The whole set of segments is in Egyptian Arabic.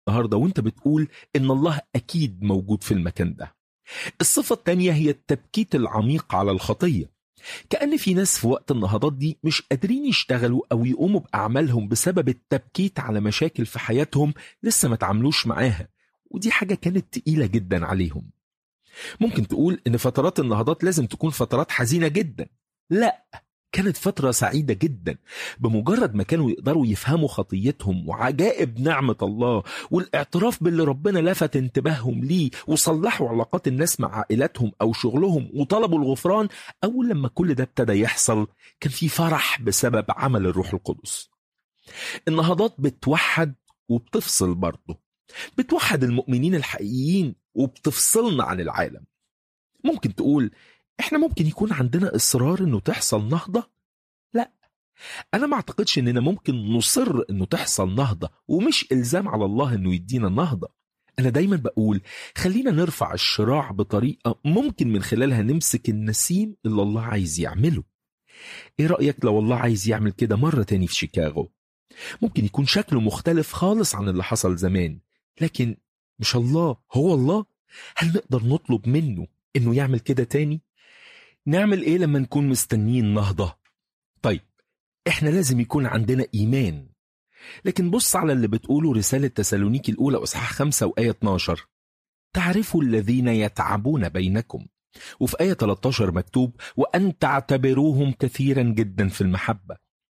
النهارده وانت بتقول ان الله اكيد موجود في المكان ده الصفة التانية هي التبكيت العميق على الخطية كأن في ناس في وقت النهضات دي مش قادرين يشتغلوا أو يقوموا بأعمالهم بسبب التبكيت على مشاكل في حياتهم لسه ما تعاملوش معاها ودي حاجة كانت تقيلة جدا عليهم ممكن تقول إن فترات النهضات لازم تكون فترات حزينة جدا لا كانت فترة سعيدة جدا بمجرد ما كانوا يقدروا يفهموا خطيتهم وعجائب نعمة الله والاعتراف باللي ربنا لفت انتباههم ليه وصلحوا علاقات الناس مع عائلاتهم أو شغلهم وطلبوا الغفران أول لما كل ده ابتدى يحصل كان في فرح بسبب عمل الروح القدس النهضات بتوحد وبتفصل برضه بتوحد المؤمنين الحقيقيين وبتفصلنا عن العالم ممكن تقول احنا ممكن يكون عندنا اصرار انه تحصل نهضه لا انا ما اعتقدش اننا ممكن نصر انه تحصل نهضه ومش الزام على الله انه يدينا النهضه انا دايما بقول خلينا نرفع الشراع بطريقه ممكن من خلالها نمسك النسيم اللي الله عايز يعمله ايه رايك لو الله عايز يعمل كده مره تاني في شيكاغو ممكن يكون شكله مختلف خالص عن اللي حصل زمان لكن مش الله هو الله هل نقدر نطلب منه انه يعمل كده تاني نعمل ايه لما نكون مستنيين نهضة طيب احنا لازم يكون عندنا ايمان لكن بص على اللي بتقوله رسالة تسالونيكي الأولى أصحاح 5 وآية 12 تعرفوا الذين يتعبون بينكم وفي آية 13 مكتوب وأن تعتبروهم كثيرا جدا في المحبة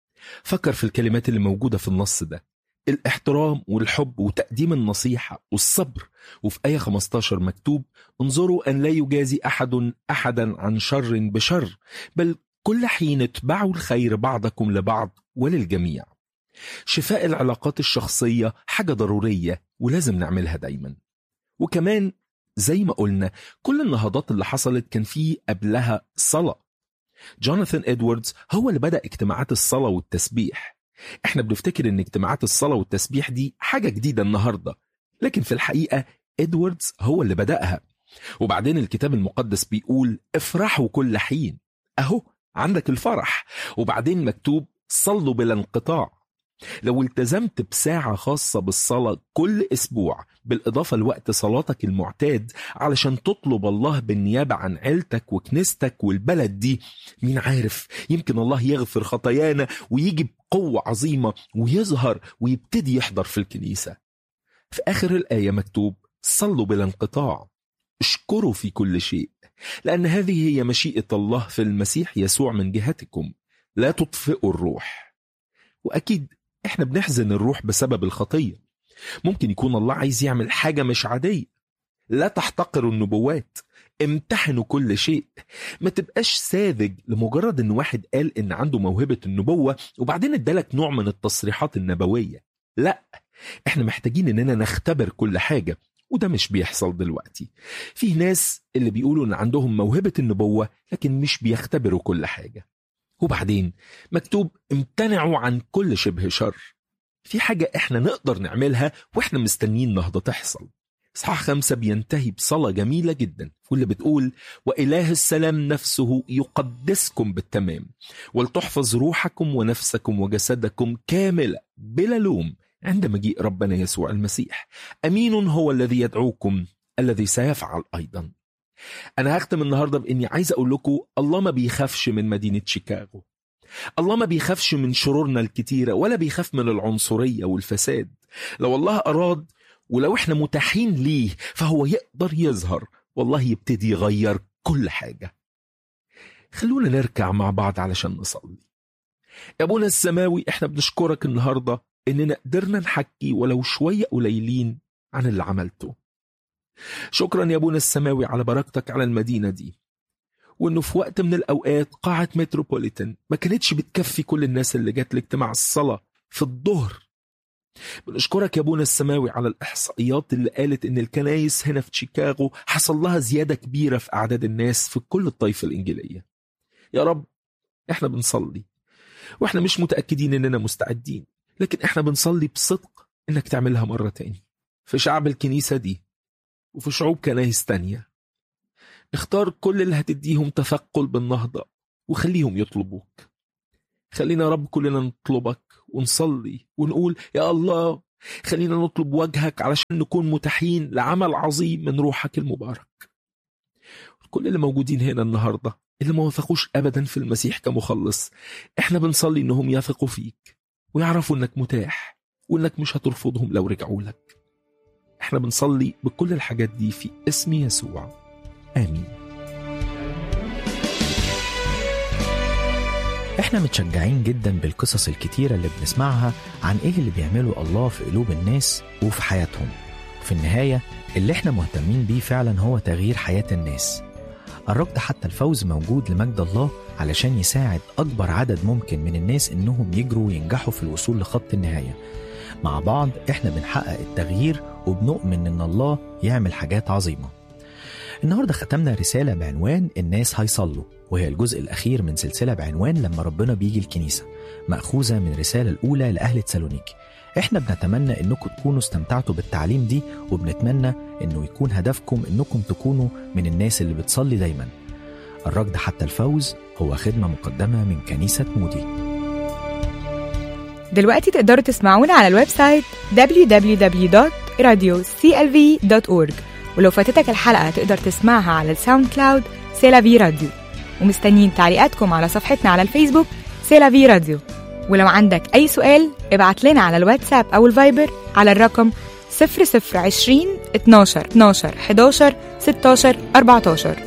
فكر في الكلمات اللي موجودة في النص ده الاحترام والحب وتقديم النصيحة والصبر وفي آية 15 مكتوب انظروا أن لا يجازي أحد أحدا عن شر بشر بل كل حين اتبعوا الخير بعضكم لبعض وللجميع شفاء العلاقات الشخصية حاجة ضرورية ولازم نعملها دايما وكمان زي ما قلنا كل النهضات اللي حصلت كان فيه قبلها صلاة جوناثان إدواردز هو اللي بدأ اجتماعات الصلاة والتسبيح احنا بنفتكر ان اجتماعات الصلاة والتسبيح دي حاجة جديدة النهاردة لكن في الحقيقة إدواردز هو اللي بدأها وبعدين الكتاب المقدس بيقول افرحوا كل حين اهو عندك الفرح وبعدين مكتوب صلوا بلا انقطاع لو التزمت بساعة خاصة بالصلاة كل أسبوع بالإضافة لوقت صلاتك المعتاد علشان تطلب الله بالنيابة عن عيلتك وكنيستك والبلد دي مين عارف يمكن الله يغفر خطايانا ويجي بقوة عظيمة ويظهر ويبتدي يحضر في الكنيسة في آخر الآية مكتوب صلوا بلا انقطاع اشكروا في كل شيء لأن هذه هي مشيئة الله في المسيح يسوع من جهتكم لا تطفئوا الروح وأكيد احنا بنحزن الروح بسبب الخطية ممكن يكون الله عايز يعمل حاجة مش عادية لا تحتقروا النبوات امتحنوا كل شيء ما تبقاش ساذج لمجرد ان واحد قال ان عنده موهبة النبوة وبعدين ادالك نوع من التصريحات النبوية لا احنا محتاجين اننا نختبر كل حاجة وده مش بيحصل دلوقتي في ناس اللي بيقولوا ان عندهم موهبة النبوة لكن مش بيختبروا كل حاجة وبعدين مكتوب امتنعوا عن كل شبه شر في حاجة احنا نقدر نعملها واحنا مستنيين نهضة تحصل اصحاح خمسة بينتهي بصلاة جميلة جدا واللي بتقول وإله السلام نفسه يقدسكم بالتمام ولتحفظ روحكم ونفسكم وجسدكم كاملة بلا لوم عند مجيء ربنا يسوع المسيح أمين هو الذي يدعوكم الذي سيفعل أيضا أنا هختم النهاردة بإني عايز أقول لكم الله ما بيخافش من مدينة شيكاغو الله ما بيخافش من شرورنا الكتيرة ولا بيخاف من العنصرية والفساد لو الله أراد ولو احنا متاحين ليه فهو يقدر يظهر والله يبتدي يغير كل حاجة خلونا نركع مع بعض علشان نصلي يا ابونا السماوي احنا بنشكرك النهاردة اننا قدرنا نحكي ولو شوية قليلين عن اللي عملته شكرا يا ابونا السماوي على بركتك على المدينة دي وانه في وقت من الاوقات قاعة متروبوليتان ما كانتش بتكفي كل الناس اللي جات لاجتماع الصلاة في الظهر بنشكرك يا ابونا السماوي على الاحصائيات اللي قالت ان الكنايس هنا في شيكاغو حصل لها زيادة كبيرة في اعداد الناس في كل الطائفة الانجيلية يا رب احنا بنصلي واحنا مش متأكدين اننا مستعدين لكن احنا بنصلي بصدق انك تعملها مرة تاني في شعب الكنيسة دي وفي شعوب كنايس تانية اختار كل اللي هتديهم تثقل بالنهضة وخليهم يطلبوك خلينا يا رب كلنا نطلبك ونصلي ونقول يا الله خلينا نطلب وجهك علشان نكون متاحين لعمل عظيم من روحك المبارك كل اللي موجودين هنا النهارده اللي ما وثقوش ابدا في المسيح كمخلص احنا بنصلي انهم يثقوا فيك ويعرفوا انك متاح وانك مش هترفضهم لو رجعوا لك احنا بنصلي بكل الحاجات دي في اسم يسوع امين احنا متشجعين جدا بالقصص الكتيرة اللي بنسمعها عن ايه اللي بيعمله الله في قلوب الناس وفي حياتهم في النهاية اللي احنا مهتمين بيه فعلا هو تغيير حياة الناس الركض حتى الفوز موجود لمجد الله علشان يساعد أكبر عدد ممكن من الناس إنهم يجروا وينجحوا في الوصول لخط النهاية مع بعض احنا بنحقق التغيير وبنؤمن إن الله يعمل حاجات عظيمة النهاردة ختمنا رسالة بعنوان الناس هيصلوا وهي الجزء الأخير من سلسلة بعنوان لما ربنا بيجي الكنيسة مأخوذة من الرسالة الأولى لأهل تسالونيكي احنا بنتمنى انكم تكونوا استمتعتوا بالتعليم دي وبنتمنى انه يكون هدفكم انكم تكونوا من الناس اللي بتصلي دايما الركض حتى الفوز هو خدمة مقدمة من كنيسة مودي دلوقتي تقدروا تسمعونا على الويب سايت www.radioclv.org ولو فاتتك الحلقة تقدر تسمعها على الساوند كلاود سيلافي راديو ومستنيين تعليقاتكم على صفحتنا على الفيسبوك سيلافي راديو ولو عندك أي سؤال ابعت لنا على الواتساب أو الفايبر على الرقم 0020 12 12 11 16 14